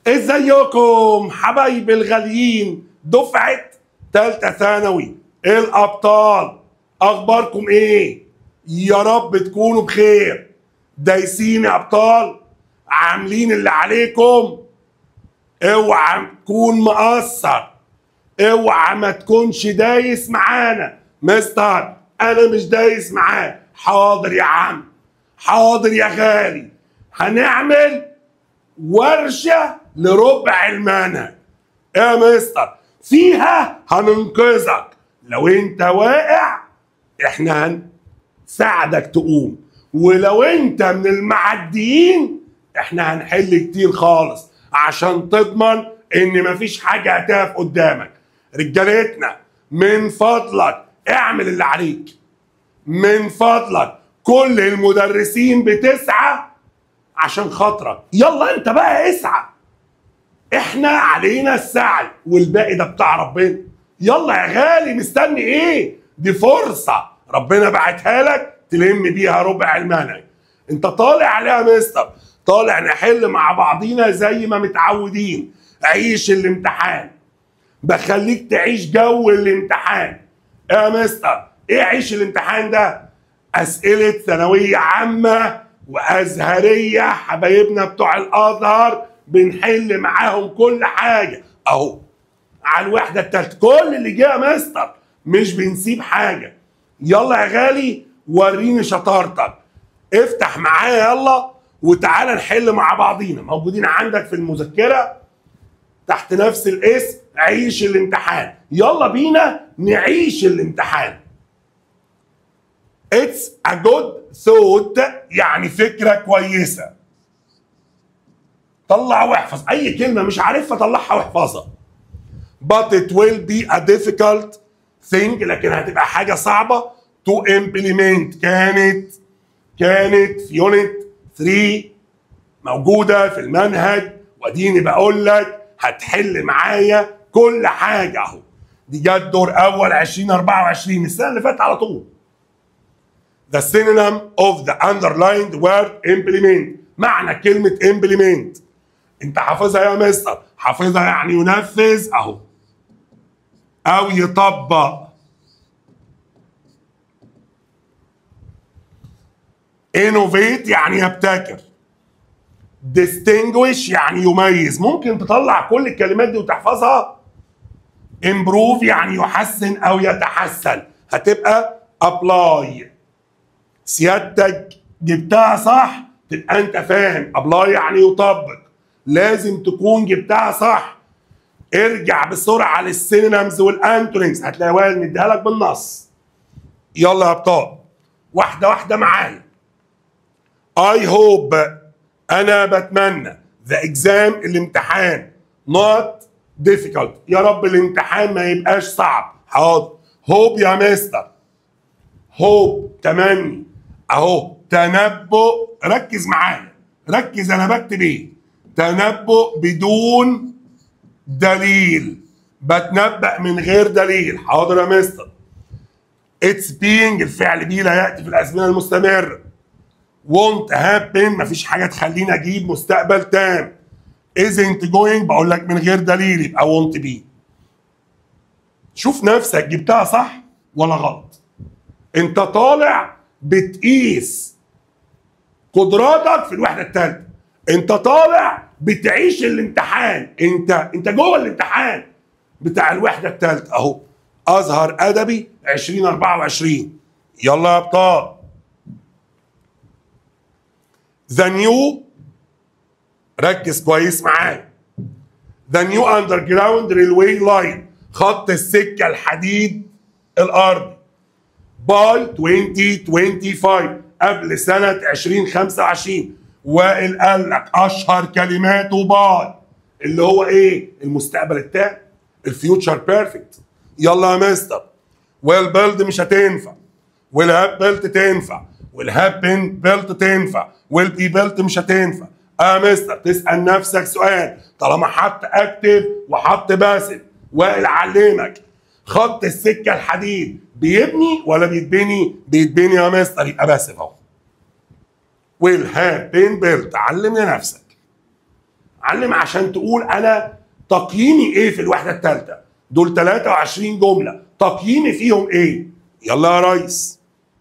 ازيكم حبايبي الغاليين دفعة تالتة ثانوي الأبطال أخباركم إيه؟ يا رب تكونوا بخير دايسين يا أبطال عاملين اللي عليكم اوعى تكون مقصر اوعى ما تكونش دايس معانا مستر انا مش دايس معاه حاضر يا عم حاضر يا غالي هنعمل ورشة لربع المنهج يا مستر فيها هننقذك لو انت واقع احنا هنساعدك تقوم ولو انت من المعديين احنا هنحل كتير خالص عشان تضمن ان مفيش حاجة هتقف قدامك رجالتنا من فضلك اعمل اللي عليك من فضلك كل المدرسين بتسعى عشان خاطرك يلا انت بقى اسعى احنا علينا السعي والباقي ده بتاع ربنا يلا يا غالي مستني ايه دي فرصة ربنا بعتها لك تلم بيها ربع المنهج انت طالع عليها مستر طالع نحل مع بعضينا زي ما متعودين عيش الامتحان بخليك تعيش جو الامتحان يا مستر ايه عيش الامتحان ده اسئلة ثانوية عامة وازهرية حبايبنا بتوع الازهر بنحل معاهم كل حاجة اهو على الوحدة التالتة كل اللي جه يا مستر مش بنسيب حاجة يلا يا غالي وريني شطارتك افتح معايا يلا وتعالى نحل مع بعضينا موجودين عندك في المذكرة تحت نفس الاسم عيش الامتحان يلا بينا نعيش الامتحان It's a good thought يعني فكرة كويسة طلع واحفظ أي كلمة مش عارفها طلعها واحفظها but it will be a difficult thing لكن هتبقى حاجة صعبة to implement كانت كانت في يونت 3 موجودة في المنهج واديني بقول لك هتحل معايا كل حاجة اهو دي جت دور أول 2024 السنة اللي فاتت على طول The synonym of the underlined word implement معنى كلمة implement انت حافظها يا مستر حافظها يعني ينفذ اهو او يطبق innovate يعني يبتكر distinguish يعني يميز ممكن تطلع كل الكلمات دي وتحفظها improve يعني يحسن او يتحسن هتبقى apply سيادتك جبتها صح تبقى انت فاهم apply يعني يطبق لازم تكون جبتها صح ارجع بسرعه للسينونيمز والانتونيمز هتلاقي وائل مديها لك بالنص يلا يا ابطال واحده واحده معايا I hope انا بتمنى the exam الامتحان not difficult يا رب الامتحان ما يبقاش صعب حاضر hope يا مستر hope تمني اهو تنبؤ ركز معايا ركز انا بكتب ايه تنبؤ بدون دليل بتنبأ من غير دليل حاضر يا مستر اتس being الفعل بي لا ياتي في الازمنه المستمره won't happen مفيش حاجه تخليني اجيب مستقبل تام isn't going بقول لك من غير دليل يبقى won't be شوف نفسك جبتها صح ولا غلط انت طالع بتقيس قدراتك في الوحده الثالثه انت طالع بتعيش الامتحان انت انت جوه الامتحان بتاع الوحده الثالثه اهو ازهر ادبي 2024 يلا يا ابطال ذا نيو ركز كويس معايا ذا نيو اندر جراوند ريلوي لاين خط السكه الحديد الارضي باي 2025 قبل سنه 2025 وائل قال لك اشهر كلماته باي اللي هو ايه المستقبل التام الفيوتشر بيرفكت يلا يا مستر ويل بيلد مش هتنفع والهاب بيلت تنفع والهابن بيلت تنفع والبي بيلت مش هتنفع اه مستر تسال نفسك سؤال طالما حط اكتف وحط باسف وائل علمك خط السكه الحديد بيبني ولا بيتبني؟ بيتبني يا مستر يبقى باسف اهو will have been built علم لنفسك علم عشان تقول انا تقييمي ايه في الوحده الثالثه دول 23 جمله تقييمي فيهم ايه يلا يا ريس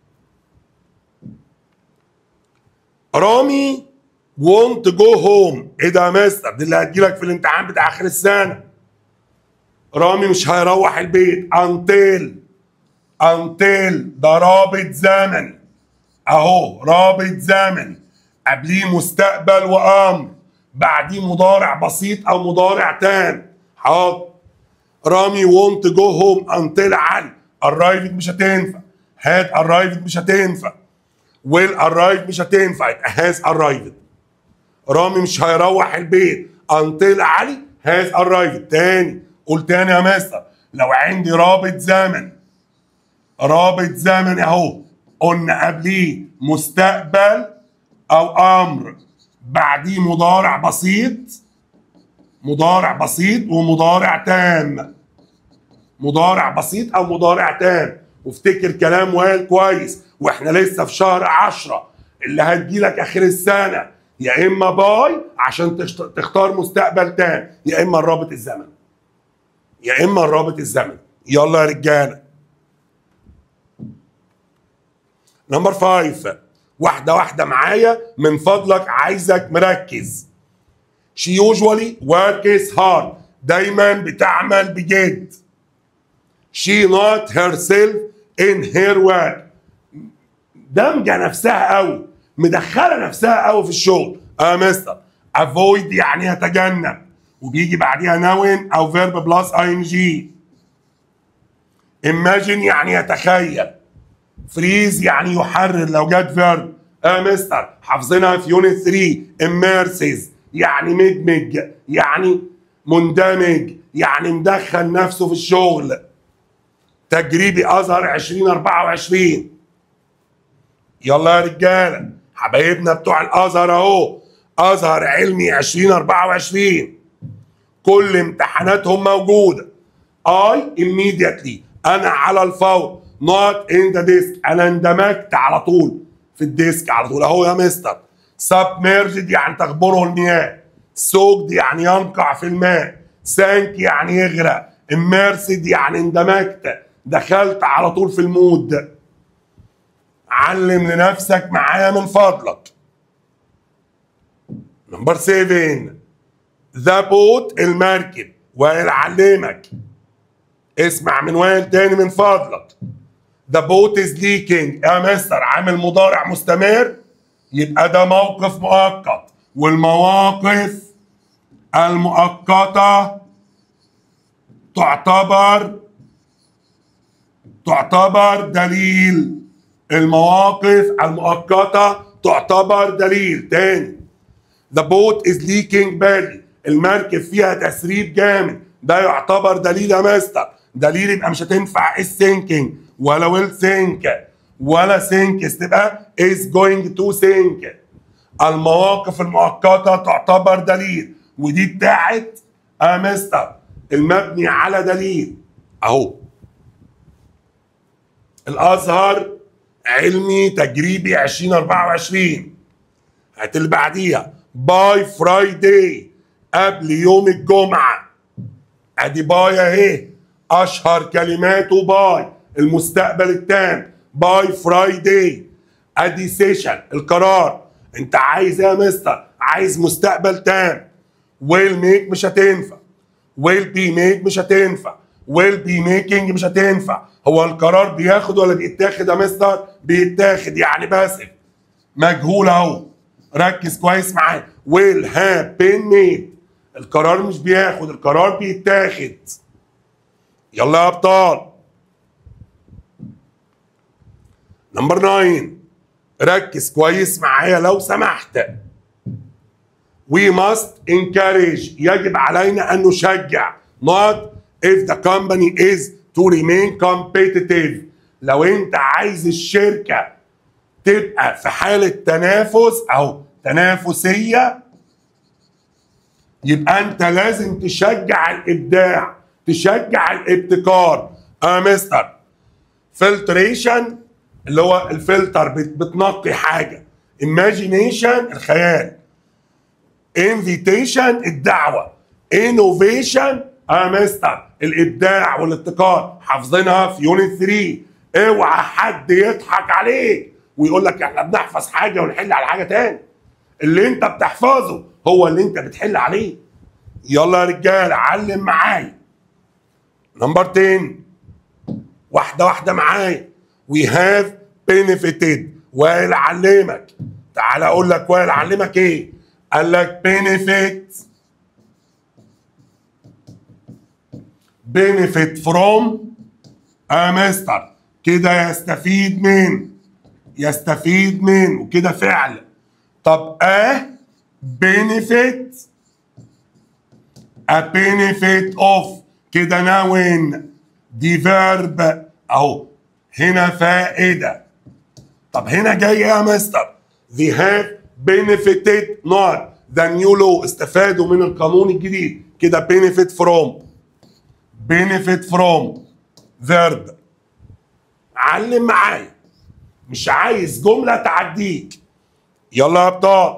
رامي وونت جو هوم ايه ده يا مستر دي اللي هتجيلك في الامتحان بتاع اخر السنه رامي مش هيروح البيت انتل انتل ده رابط زمني اهو رابط زمني قبليه مستقبل وامر بعديه مضارع بسيط او مضارع تام حاضر رامي وونت جو هوم انتل علي arrived مش هتنفع had arrived مش هتنفع will arrive مش هتنفع يبقى has arrived رامي مش هيروح البيت until علي has arrived تاني قول تاني يا مستر لو عندي رابط زمن رابط زمن اهو قلنا قبليه مستقبل او امر بعديه مضارع بسيط مضارع بسيط ومضارع تام مضارع بسيط او مضارع تام وافتكر كلام وائل كويس واحنا لسه في شهر عشرة اللي هتجيلك اخر السنه يا اما باي عشان تشت- تختار مستقبل تام يا اما الرابط الزمن يا اما الرابط الزمن يلا يا رجاله نمبر فايف واحده واحده معايا من فضلك عايزك مركز she usually works hard دايما بتعمل بجد she not herself in her work دمجة نفسها قوي مدخلة نفسها قوي في الشغل اه مستر avoid يعني يتجنب وبيجي بعديها نون او فيرب بلس اي ان جي imagine يعني يتخيل فريز يعني يحرر لو جت فيرب اه مستر حافظينها في يونت 3 immerses يعني مدمج يعني مندمج يعني مدخل نفسه في الشغل تجريبي ازهر 2024 يلا يا رجاله حبايبنا بتوع الازهر اهو ازهر علمي 2024 كل امتحاناتهم موجوده اي immediately انا على الفور نوت ان ذا ديسك انا اندمجت على طول في الديسك على طول اهو يا مستر سبميرجد يعني تغبره المياه سوكد يعني ينقع في الماء سانك يعني يغرق اميرسد يعني اندمجت دخلت على طول في المود علم لنفسك معايا من فضلك نمبر 7 ذا بوت المركب وائل علمك اسمع من وائل تاني من فضلك ذا بوت از ليكينج يا مستر عامل مضارع مستمر يبقى ده موقف مؤقت والمواقف المؤقتة تعتبر تعتبر دليل المواقف المؤقتة تعتبر دليل تاني The boat is leaking badly المركب فيها تسريب جامد ده يعتبر دليل يا مستر دليل يبقى مش هتنفع is sinking ولا will sink ولا sink تبقى is going to sink المواقف المؤقتة تعتبر دليل ودي بتاعت يا مستر المبني على دليل اهو الازهر علمي تجريبي 2024 هات اللي بعديها باي فرايداي قبل يوم الجمعه ادي باي اهي اشهر كلماته باي المستقبل التام باي فرايداي ادي سيشن القرار انت عايز ايه يا مستر عايز مستقبل تام ويل ميك مش هتنفع ويل بي ميك مش هتنفع ويل بي ميكينج مش هتنفع هو القرار بياخد ولا بيتاخد يا مستر بيتاخد يعني باسف مجهول اهو ركز كويس معايا ويل هاب بين ميد القرار مش بياخد القرار بيتاخد يلا يا ابطال نمبر 9 ركز كويس معايا لو سمحت we must encourage يجب علينا أن نشجع not if the company is to remain competitive لو أنت عايز الشركة تبقى في حالة تنافس أو تنافسية يبقى أنت لازم تشجع الإبداع تشجع الابتكار اه مستر فلتريشن اللي هو الفلتر بت- بتنقي حاجة imagination الخيال انفيتيشن الدعوه انوفيشن اه مستر الابداع والابتكار حافظينها في يونت 3 اوعى حد يضحك عليك ويقول لك احنا بنحفظ حاجه ونحل على حاجه تاني اللي انت بتحفظه هو اللي انت بتحل عليه يلا يا رجاله علم معايا نمبر 10 واحده واحده معايا وي هاف benefited وائل علمك تعال اقول لك وائل علمك ايه قال لك benefit benefit from a master كده يستفيد من يستفيد من وكده فعل طب a benefit a benefit of كده نون دي verb اهو هنا فائدة طب هنا جاي ايه يا مستر they have benefited not the new law استفادوا من القانون الجديد كده benefit from benefit from verb علم معايا مش عايز جملة تعديك يلا يا ابطال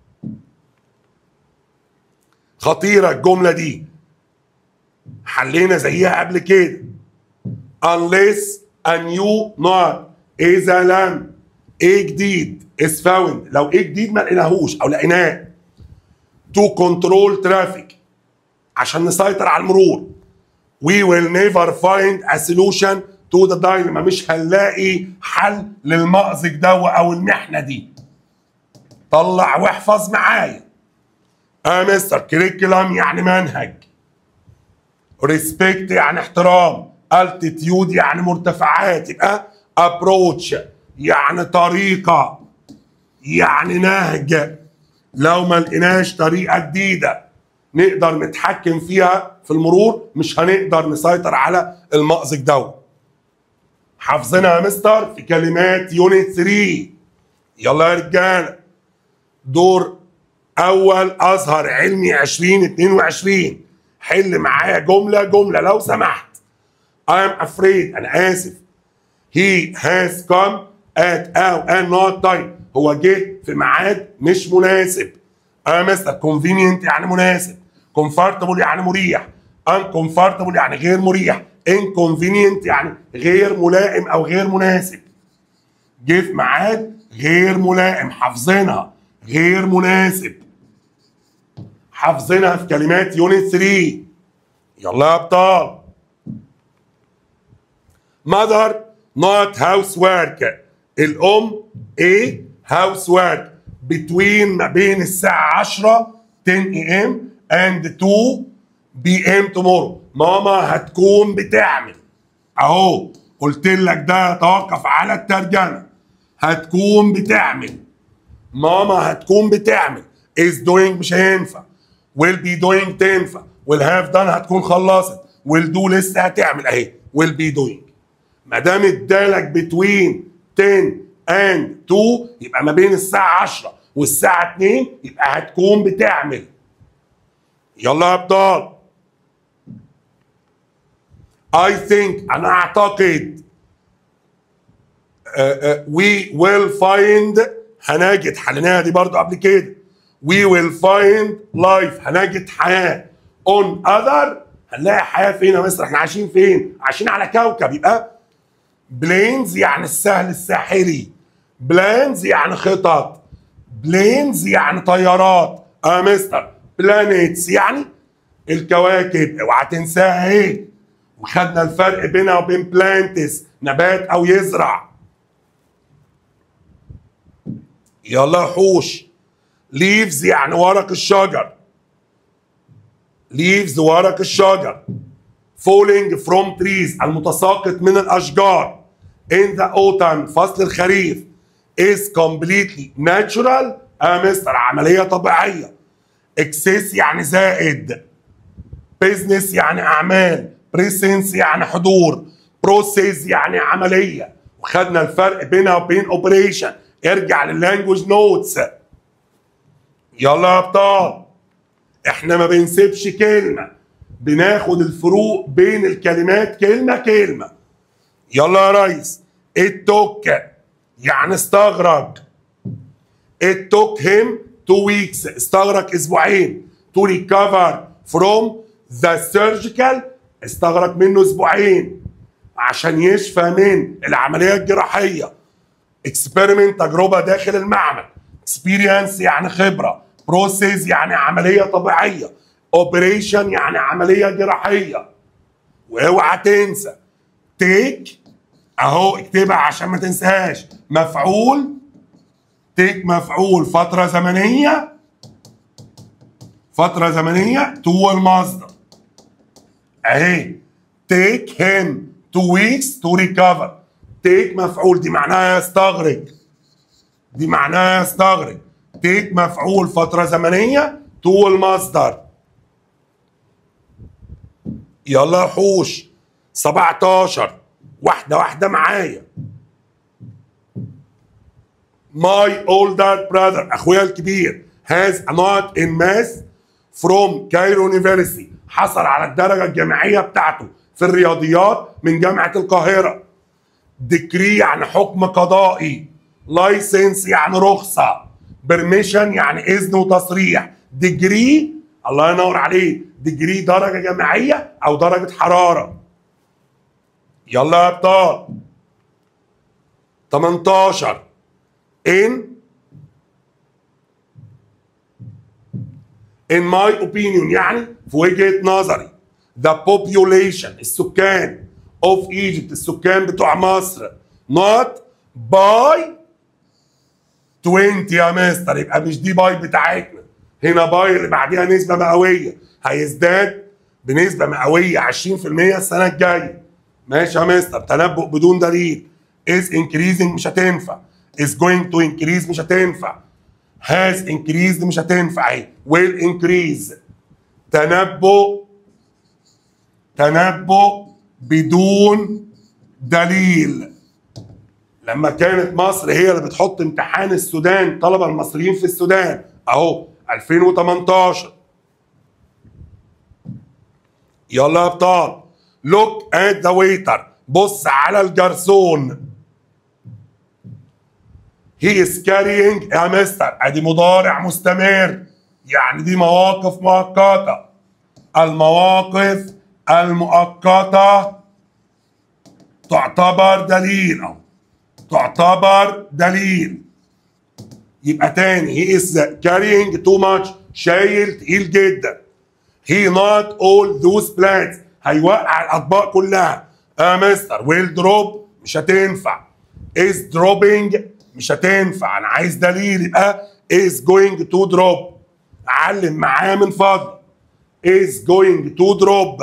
خطيرة الجملة دي حلينا زيها قبل كده unless a new not إذا لم إيه جديد is found لو إيه جديد ما لقيناهوش أو لقيناه to control traffic عشان نسيطر على المرور we will never find a solution to the dilemma مش هنلاقي حل للمأزق ده أو المحنة دي طلع واحفظ معايا اه مستر كريكولم يعني منهج ريسبكت يعني احترام التيتيود يعني مرتفعات يبقى ابروتش يعني طريقه يعني نهج لو ما لقيناش طريقه جديده نقدر نتحكم فيها في المرور مش هنقدر نسيطر على المأزق ده حافظينها يا مستر في كلمات يونت 3 يلا يا رجاله دور اول ازهر علمي 2022 حل معايا جمله جمله لو سمحت I am afraid انا اسف he has come at او and not time هو جه في ميعاد مش مناسب اه مستر convenient يعني مناسب comfortable يعني مريح uncomfortable يعني غير مريح inconvenient يعني غير ملائم او غير مناسب جه في ميعاد غير ملائم حافظينها غير مناسب حافظينها في كلمات يونت 3 يلا يا ابطال mother not housework الام ايه housework between ما بين الساعة 10 10 am and 2 pm tomorrow ماما هتكون بتعمل اهو قلت لك ده يتوقف على الترجمة هتكون بتعمل ماما هتكون بتعمل is doing مش هينفع will be doing تنفع will have done هتكون خلصت will do لسه هتعمل اهي will be doing ما دام ادالك between 10 and 2 يبقى ما بين الساعة 10 والساعة 2 يبقى هتكون بتعمل يلا يا ابطال I think انا اعتقد uh, uh, we will find هنجد حليناها دي برضو قبل كده we will find life هنجد حياة on other هنلاقي حياة فين يا مستر احنا عايشين فين عايشين على كوكب يبقى بلينز يعني السهل الساحلي بلانز يعني خطط بلينز يعني طيارات اه مستر بلانيتس يعني الكواكب اوعى تنساها ايه وخدنا الفرق بينها وبين بلانتس نبات او يزرع يلا يا حوش ليفز يعني ورق الشجر ليفز ورق الشجر falling from trees المتساقط من الاشجار in the autumn فصل الخريف is completely natural اه مستر عمليه طبيعيه excess يعني زائد business يعني اعمال presence يعني حضور process يعني عمليه وخدنا الفرق بينها وبين operation ارجع لللانجوج نوتس يلا يا ابطال احنا ما بنسيبش كلمه بناخد الفروق بين الكلمات كلمه كلمه يلا يا ريس التوك يعني استغرق التوك هيم two weeks استغرق اسبوعين to recover from the surgical استغرق منه اسبوعين عشان يشفى من العمليه الجراحيه experiment تجربه داخل المعمل experience يعني خبره process يعني عمليه طبيعيه operation يعني عمليه جراحيه واوعى تنسى تيك اهو اكتبها عشان ما تنساهاش مفعول تيك مفعول فتره زمنيه فتره زمنيه تو المصدر اهي تيك هيم تو ويكس تو ريكفر تيك مفعول دي معناها يستغرق دي معناها يستغرق تيك مفعول فتره زمنيه تو المصدر يلا يا حوش 17 واحدة واحدة معايا My older brother أخويا الكبير has a not in math from Cairo University حصل على الدرجة الجامعية بتاعته في الرياضيات من جامعة القاهرة ديكري يعني حكم قضائي لايسنس يعني رخصة برميشن يعني إذن وتصريح ديجري الله ينور عليه ديجري درجة جامعية أو درجة حرارة يلا يا ابطال 18 in in my opinion يعني في وجهة نظري the population السكان of Egypt السكان بتوع مصر not by 20 يا مستر يبقى مش دي باي بتاعتنا هنا باي اللي بعديها نسبة مئوية هيزداد بنسبة مئوية 20% السنة الجاية ماشي يا مستر تنبؤ بدون دليل is increasing مش هتنفع is going to increase مش هتنفع has increased مش هتنفع اهي will increase تنبؤ تنبؤ بدون دليل لما كانت مصر هي اللي بتحط امتحان السودان طلبة المصريين في السودان اهو 2018 يلا يا ابطال لوك ات ذا ويتر بص على الجرسون هي از كارينج يا مستر ادي مضارع مستمر يعني دي مواقف مؤقته المواقف المؤقته تعتبر دليل او تعتبر دليل يبقى تاني هي از كارينج تو ماتش شايل تقيل جدا هي نوت اول ذوز بلانز هيوقع الاطباق كلها اه مستر ويل دروب مش هتنفع از دروبينج مش هتنفع انا عايز دليل يبقى از جوينج تو دروب علم معاه من فضل از جوينج تو دروب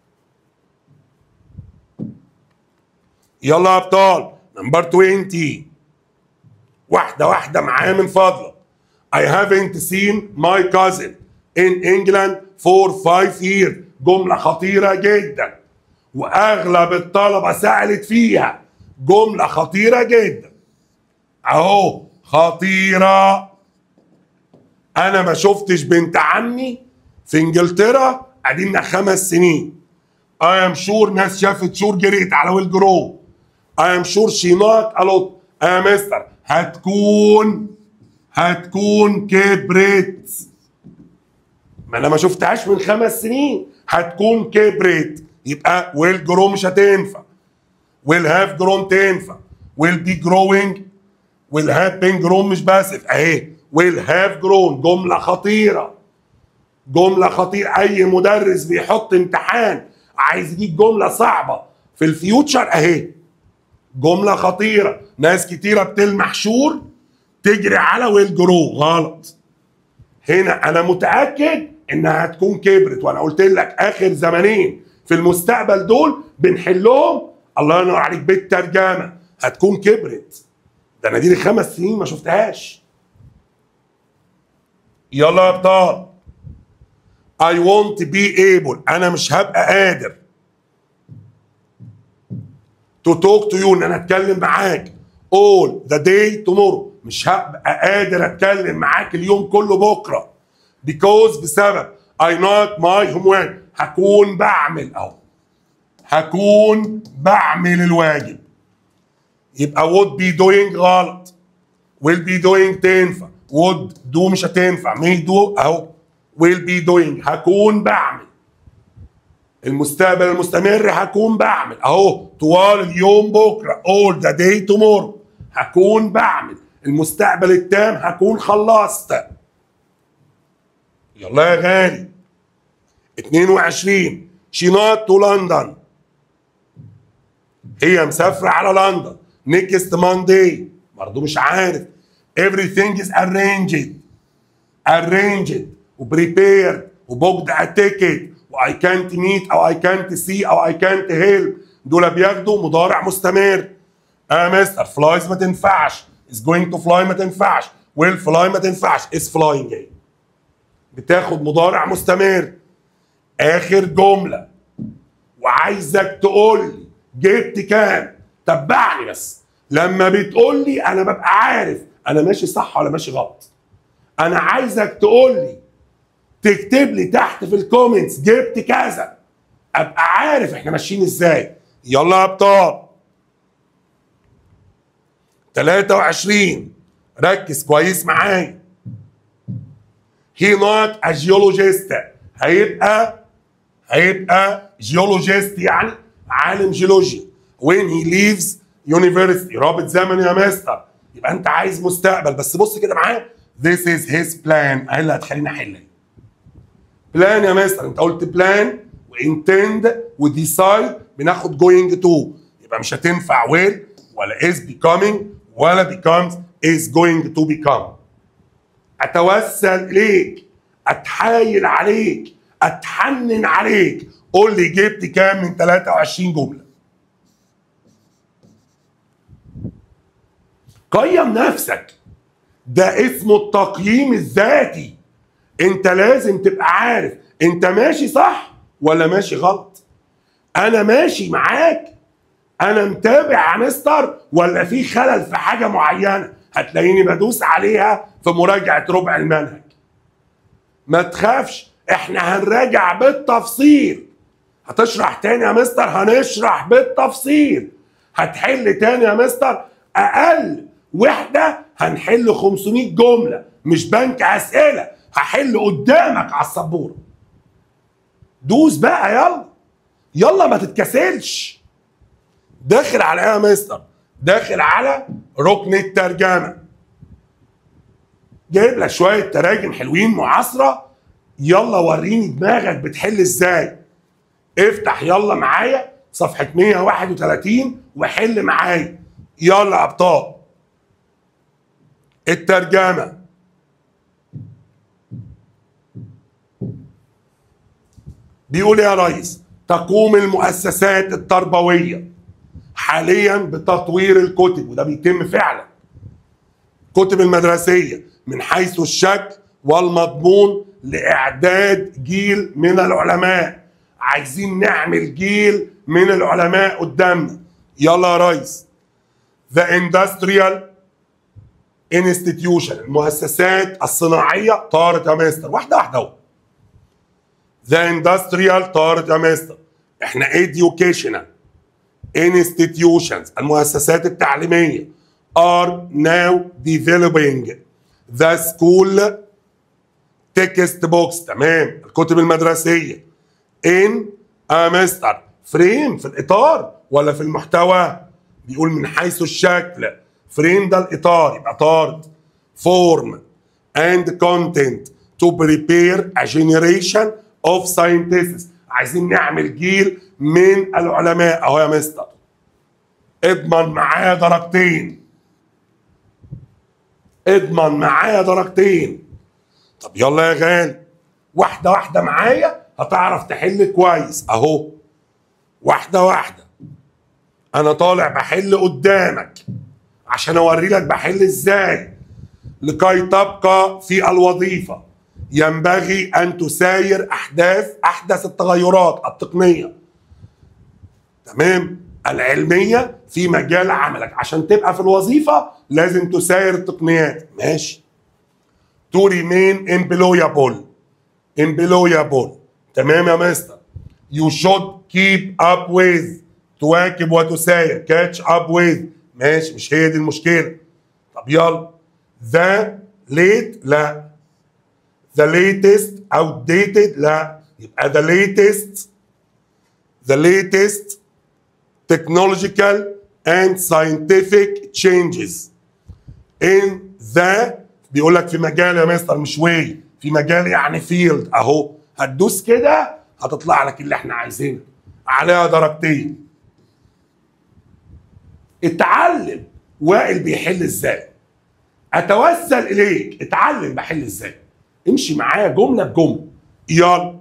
يلا يا ابطال نمبر 20 واحدة واحدة معاه من فضلك I haven't seen my cousin in England for five years جملة خطيرة جدا وأغلب الطلبة سألت فيها جملة خطيرة جدا أهو خطيرة أنا ما شفتش بنت عمي في إنجلترا قاعدين خمس سنين I am sure ناس شافت شور جريت على ويل جرو I am sure she not a lot يا مستر هتكون هتكون كبرت ما انا ما شفتهاش من خمس سنين هتكون كبرت يبقى ويل جرو مش هتنفع ويل هاف جرون تنفع ويل بي جروينج ويل هاف بين جرون مش باسف اهي ويل هاف جرون جمله خطيره جمله خطيره اي مدرس بيحط امتحان عايز يجيب جمله صعبه في الفيوتشر اهي جمله خطيره ناس كتيره بتلمح شور تجري على ويل جرو غلط هنا انا متاكد انها هتكون كبرت وانا قلت لك اخر زمنين في المستقبل دول بنحلهم الله ينور عليك بالترجمه هتكون كبرت ده انا دي لي خمس سنين ما شفتهاش يلا يا ابطال I want to be able انا مش هبقى قادر to talk to you ان انا اتكلم معاك all the day tomorrow مش هبقى قادر اتكلم معاك اليوم كله بكره because بسبب I not my homework هكون بعمل اهو هكون بعمل الواجب يبقى would be doing غلط will be doing تنفع would do مش هتنفع may do اهو will be doing هكون بعمل المستقبل المستمر هكون بعمل اهو طوال اليوم بكره all the day tomorrow هكون بعمل المستقبل التام هكون خلصت يلا يا غالي 22 she not to London هي مسافرة على لندن next Monday برضه مش عارف everything is arranged arranged وprepared وبوكد a ticket و I can't meet أو I can't see أو I can't help دول بياخدوا مضارع مستمر اه مستر فلايز ما تنفعش is going to fly ما تنفعش will fly ما تنفعش is flying ايه بتاخد مضارع مستمر اخر جمله وعايزك تقول لي جبت كام تبعني بس لما بتقول لي انا ببقى عارف انا ماشي صح ولا ماشي غلط انا عايزك تقول لي تكتب لي تحت في الكومنتس جبت كذا ابقى عارف احنا ماشيين ازاي يلا يا ابطال 23 ركز كويس معايا هي نوت a geologist هيبقى هيبقى جيولوجيست يعني عالم جيولوجيا when he leaves university رابط زمن يا مستر يبقى انت عايز مستقبل بس بص كده معايا this is his plan اهي اللي هتخليني احل بلان يا مستر انت قلت بلان وانتند وديسايد بناخد going to يبقى مش هتنفع will ولا is becoming ولا becomes is going to become اتوسل اليك اتحايل عليك اتحنن عليك قول لي جبت كام من 23 جمله قيم نفسك ده اسمه التقييم الذاتي انت لازم تبقى عارف انت ماشي صح ولا ماشي غلط انا ماشي معاك انا متابع يا مستر ولا في خلل في حاجه معينه هتلاقيني بدوس عليها في مراجعه ربع المنهج ما تخافش احنا هنراجع بالتفصيل هتشرح تاني يا مستر هنشرح بالتفصيل هتحل تاني يا مستر اقل وحده هنحل 500 جمله مش بنك اسئله هحل قدامك على السبوره دوس بقى يلا يلا ما تتكسلش داخل على ايه يا مستر داخل على ركن الترجمه جايب لك شويه تراجم حلوين معاصره يلا وريني دماغك بتحل ازاي افتح يلا معايا صفحه 131 وحل معايا يلا يا ابطال الترجمه بيقول يا ريس تقوم المؤسسات التربويه حاليا بتطوير الكتب وده بيتم فعلا الكتب المدرسيه من حيث الشكل والمضمون لاعداد جيل من العلماء عايزين نعمل جيل من العلماء قدامنا يلا يا ريس The Industrial Institution المؤسسات الصناعيه طارت يا مستر واحده واحده اهو The Industrial طارت يا مستر احنا Educational institutions المؤسسات التعليميه are now developing the school text books تمام الكتب المدرسيه in a مستر فريم في الاطار ولا في المحتوى بيقول من حيث الشكل فريم ده الاطار يبقى طارد form and content to prepare a generation of scientists عايزين نعمل جيل من العلماء اهو يا مستر اضمن معايا درجتين اضمن معايا درجتين طب يلا يا غالي واحده واحده معايا هتعرف تحل كويس اهو واحده واحده انا طالع بحل قدامك عشان اوري لك بحل ازاي لكي تبقى في الوظيفه ينبغي ان تساير احداث احدث التغيرات التقنيه تمام العلميه في مجال عملك عشان تبقى في الوظيفه لازم تساير التقنيات ماشي to remain employable employable تمام يا مستر you should keep up with تواكب وتساير catch up with ماشي مش هي دي المشكله طب يلا the late لا the latest outdated لا يبقى the latest the latest technological and scientific changes in the بيقول لك في مجال يا مستر مش واي في مجال يعني فيلد اهو هتدوس كده هتطلع لك اللي احنا عايزينه عليها درجتين اتعلم وائل بيحل ازاي اتوسل اليك اتعلم بحل ازاي امشي معايا جمله بجمله يلا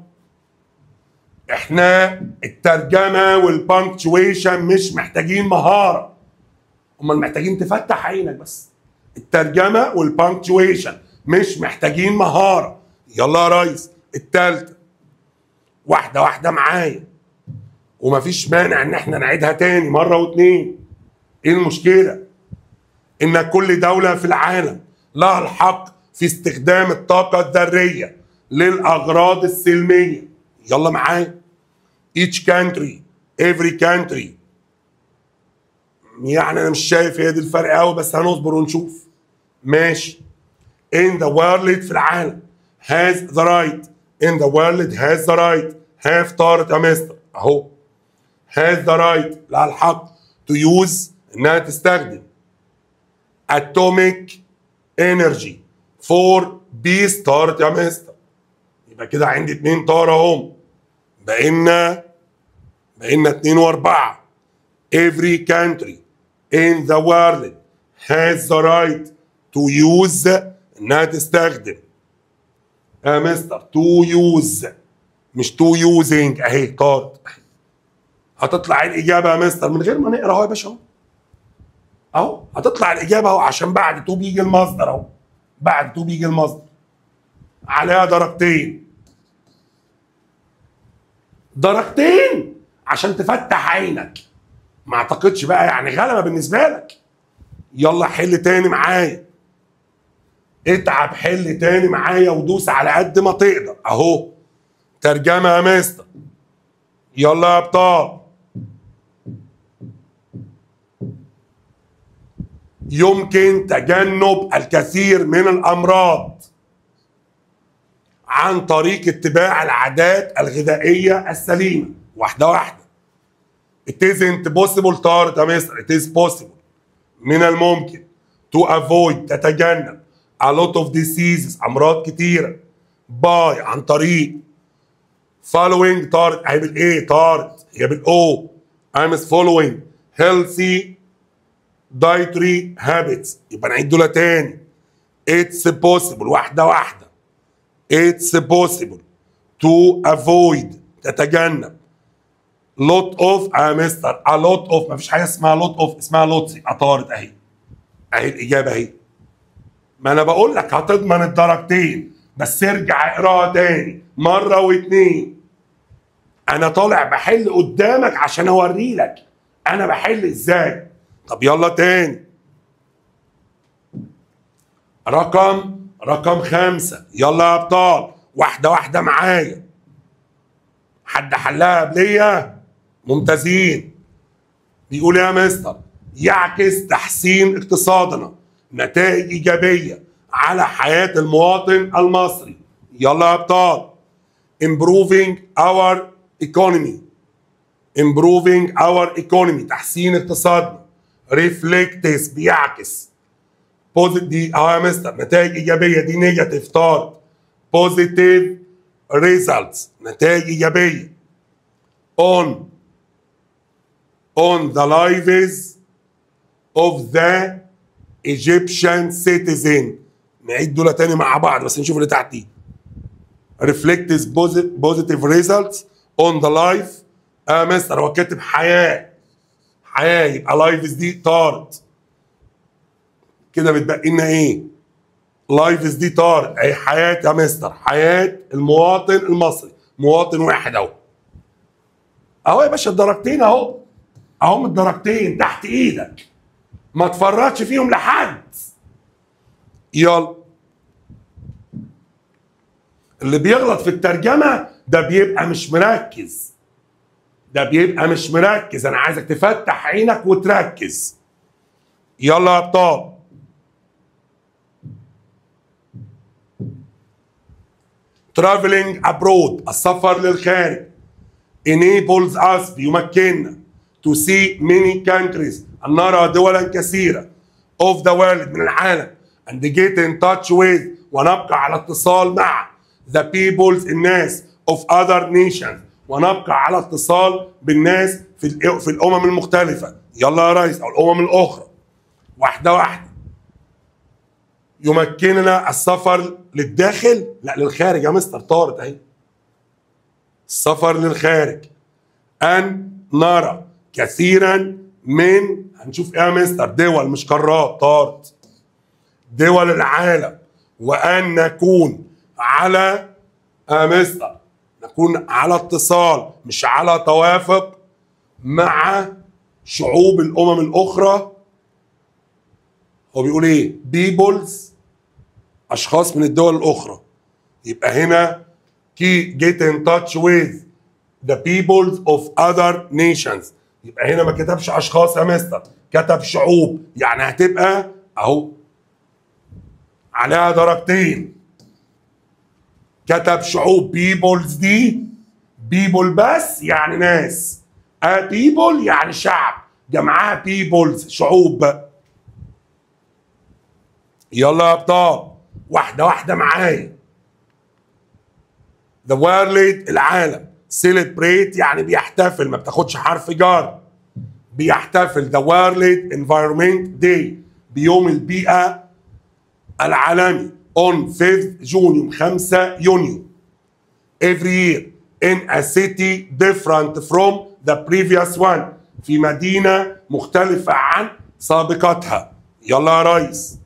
احنا الترجمه والبانكتويشن مش محتاجين مهاره امال محتاجين تفتح عينك بس الترجمه والبانكتويشن مش محتاجين مهاره يلا يا ريس التالتة واحده واحده معايا ومفيش مانع ان احنا نعيدها تاني مره واتنين ايه المشكله ان كل دوله في العالم لها الحق في استخدام الطاقه الذريه للاغراض السلميه يلا معايا each country every country يعني انا مش شايف هي دي الفرق قوي بس هنصبر ونشوف ماشي in the world في العالم has the right in the world has the right have طارت يا مستر اهو has the right لها الحق to use انها تستخدم atomic energy for peace طارت يا مستر يبقى كده عندي اتنين طار اهم بقينا بقينا اتنين واربعة every country in the world has the right to use انها تستخدم يا مستر to use مش to using اهي طارت هتطلع الاجابه يا مستر من غير ما نقرا اهو يا باشا اهو اهو هتطلع الاجابه اهو عشان بعد تو بيجي المصدر اهو بعد تو بيجي المصدر عليها درجتين درجتين عشان تفتح عينك ما اعتقدش بقى يعني غلبه بالنسبه لك يلا حل تاني معايا اتعب حل تاني معايا ودوس على قد ما تقدر اهو ترجمه يا مستر يلا يا ابطال يمكن تجنب الكثير من الامراض عن طريق اتباع العادات الغذائيه السليمه واحده واحده It isn't possible طارت يا مستر It is possible من الممكن to avoid تتجنب a lot of diseases امراض كتيره by عن طريق following طارت هي بالايه طارت هي بالاو I'm following healthy dietary habits يبقى نعيد دول تاني it's possible واحده واحده it's possible to avoid تتجنب lot of يا مستر a lot of مفيش حاجه اسمها lot of اسمها lots يبقى طارت اهي اهي الاجابه اهي ما انا بقول لك هتضمن الدرجتين بس ارجع اقراها تاني مره واتنين انا طالع بحل قدامك عشان اوري لك انا بحل ازاي طب يلا تاني رقم رقم خمسة يلا يا ابطال واحدة واحدة معايا حد حلها قبلية ممتازين بيقول يا مستر يعكس تحسين اقتصادنا نتائج إيجابية على حياة المواطن المصري يلا يا ابطال improving our economy improving our economy تحسين اقتصادنا reflects بيعكس بوزيتيف دي اه يا مستر نتائج ايجابيه دي نيجاتيف طارت بوزيتيف ريزلتس نتائج ايجابيه on on the lives of the Egyptian citizen نعيد دول تاني مع بعض بس نشوف اللي تحتيه reflects positive results on the life اه مستر هو كاتب حياه حياه يبقى لايفز دي طارت كده بتبقي لنا ايه؟ لايفز دي طارت اي حياه يا مستر حياه المواطن المصري مواطن واحد اهو اهو يا باشا الدرجتين اهو اهم الدرجتين تحت ايدك ما تفرطش فيهم لحد يلا اللي بيغلط في الترجمه ده بيبقى مش مركز ده بيبقى مش مركز انا عايزك تفتح عينك وتركز يلا يا ابطال traveling abroad السفر للخارج enables us بيمكننا to see many countries أن نرى دولا كثيرة of the world من العالم and get in touch with ونبقى على اتصال مع the peoples الناس of other nations ونبقى على اتصال بالناس في الأ- في الامم المختلفه يلا يا ريس او الامم الاخرى واحده واحده يمكننا السفر للداخل لا للخارج يا مستر طارت اهي السفر للخارج ان نرى كثيرا من هنشوف ايه يا مستر دول مش قارات طارت دول العالم وان نكون على يا مستر نكون على اتصال مش على توافق مع شعوب الامم الاخرى هو بيقول ايه بيبلز اشخاص من الدول الاخرى يبقى هنا كي get in touch with the peoples of other nations يبقى هنا ما كتبش اشخاص يا مستر كتب شعوب يعني هتبقى اهو عليها درجتين كتب شعوب بيبلز دي بيبل بس يعني ناس ا بيبل يعني شعب جمعها بيبلز شعوب بقى يلا يا ابطال واحده واحده معايا ذا وورلد العالم سيلبريت يعني بيحتفل ما بتاخدش حرف جار بيحتفل ذا وورلد انفايرمنت داي بيوم البيئه العالمي on 5 جون يوم 5 يونيو every year in a city different from the previous one في مدينة مختلفة عن سابقتها يلا يا ريس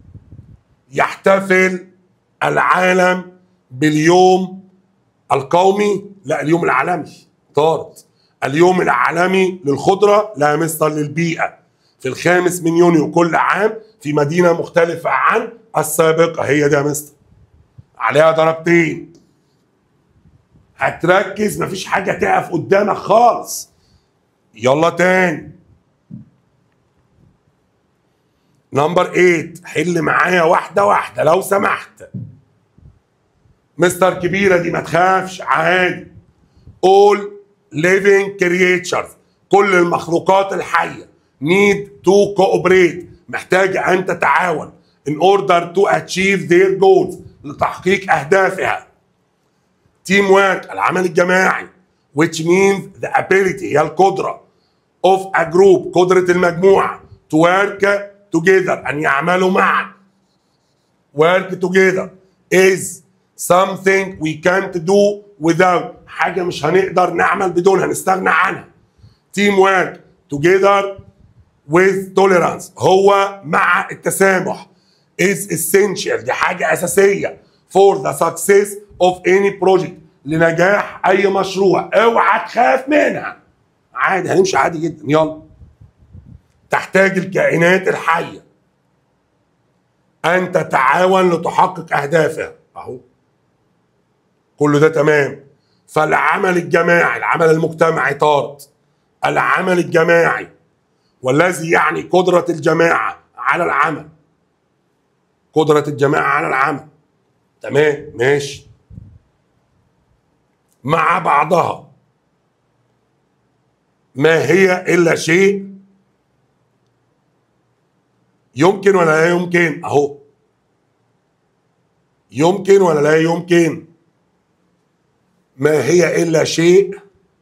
يحتفل العالم باليوم القومي لا اليوم العالمي طارت اليوم العالمي للخضرة لا مستر للبيئة في الخامس من يونيو كل عام في مدينة مختلفة عن السابقة هي دي يا مستر عليها درجتين هتركز مفيش حاجة تقف قدامك خالص يلا تاني نمبر 8 حل معايا واحدة واحدة لو سمحت مستر كبيرة دي ما تخافش عادي all living creatures كل المخلوقات الحية need to cooperate محتاجة أن تتعاون in order to achieve their goals لتحقيق أهدافها team work العمل الجماعي which means the ability هي القدرة of a group قدرة المجموعة to work together أن يعملوا معا work together is something we can't do without حاجة مش هنقدر نعمل بدونها نستغنى عنها team work together with tolerance هو مع التسامح is essential دي حاجة أساسية for the success of any project لنجاح أي مشروع اوعى تخاف منها عادي هنمشي عادي جدا يلا تحتاج الكائنات الحية أن تتعاون لتحقق أهدافها أهو كله ده تمام فالعمل الجماعي العمل المجتمعي طارت العمل الجماعي والذي يعني قدرة الجماعة على العمل قدرة الجماعة على العمل تمام ماشي مع بعضها ما هي إلا شيء يمكن ولا لا يمكن أهو يمكن ولا لا يمكن ما هي إلا شيء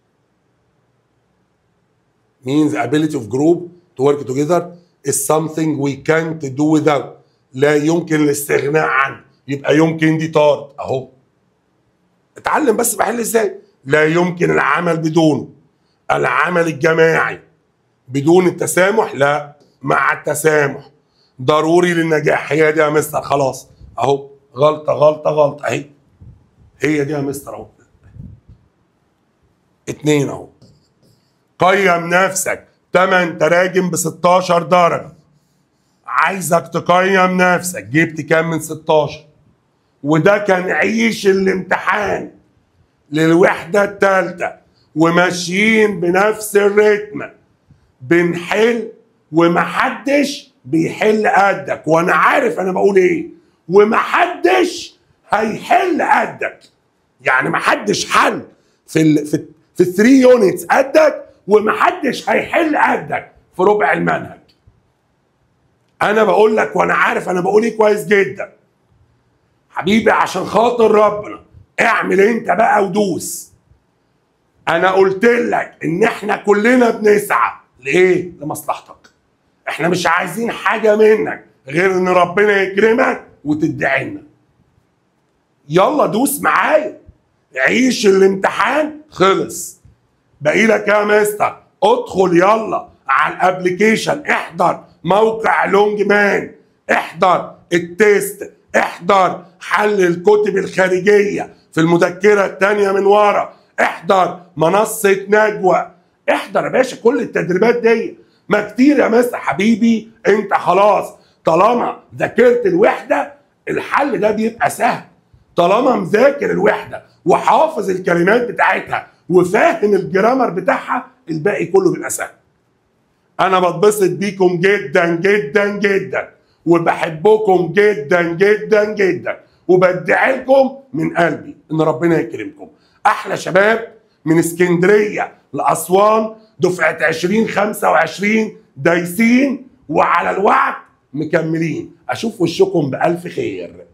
means ability of group to work together is something we can't do without لا يمكن الاستغناء عنه يبقى يمكن دي طارد اهو اتعلم بس بحل ازاي لا يمكن العمل بدونه العمل الجماعي بدون التسامح لا مع التسامح ضروري للنجاح هي دي يا مستر خلاص اهو غلطه غلطه غلطه اهي هي دي يا مستر اهو اتنين اهو قيم نفسك 8 تراجم ب 16 درجه عايزك تقيم نفسك جبت كام من 16 وده كان عيش الامتحان للوحدة الثالثة وماشيين بنفس الريتم بنحل ومحدش بيحل قدك وانا عارف انا بقول ايه ومحدش هيحل قدك يعني ما حدش حل في ال في في 3 يونتس قدك وما حدش هيحل قدك في ربع المنهج انا بقول لك وانا عارف انا بقول ايه كويس جدا حبيبي عشان خاطر ربنا اعمل انت بقى ودوس انا قلت لك ان احنا كلنا بنسعى لايه لمصلحتك احنا مش عايزين حاجه منك غير ان ربنا يكرمك وتدعي لنا يلا دوس معايا عيش الامتحان خلص باقي لك يا مستر ادخل يلا على الابلكيشن احضر موقع لونج مان احضر التيست احضر حل الكتب الخارجيه في المذكره الثانيه من ورا احضر منصه نجوى احضر يا باشا كل التدريبات دي ما كتير يا مستر حبيبي انت خلاص طالما ذاكرت الوحده الحل ده بيبقى سهل طالما مذاكر الوحده وحافظ الكلمات بتاعتها وفاهم الجرامر بتاعها الباقي كله بيبقى سهل انا بتبسط بيكم جدا جدا جدا وبحبكم جدا جدا جدا وبدعي لكم من قلبي ان ربنا يكرمكم احلى شباب من اسكندريه لاسوان دفعه 2025 دايسين وعلى الوعد مكملين اشوف وشكم بالف خير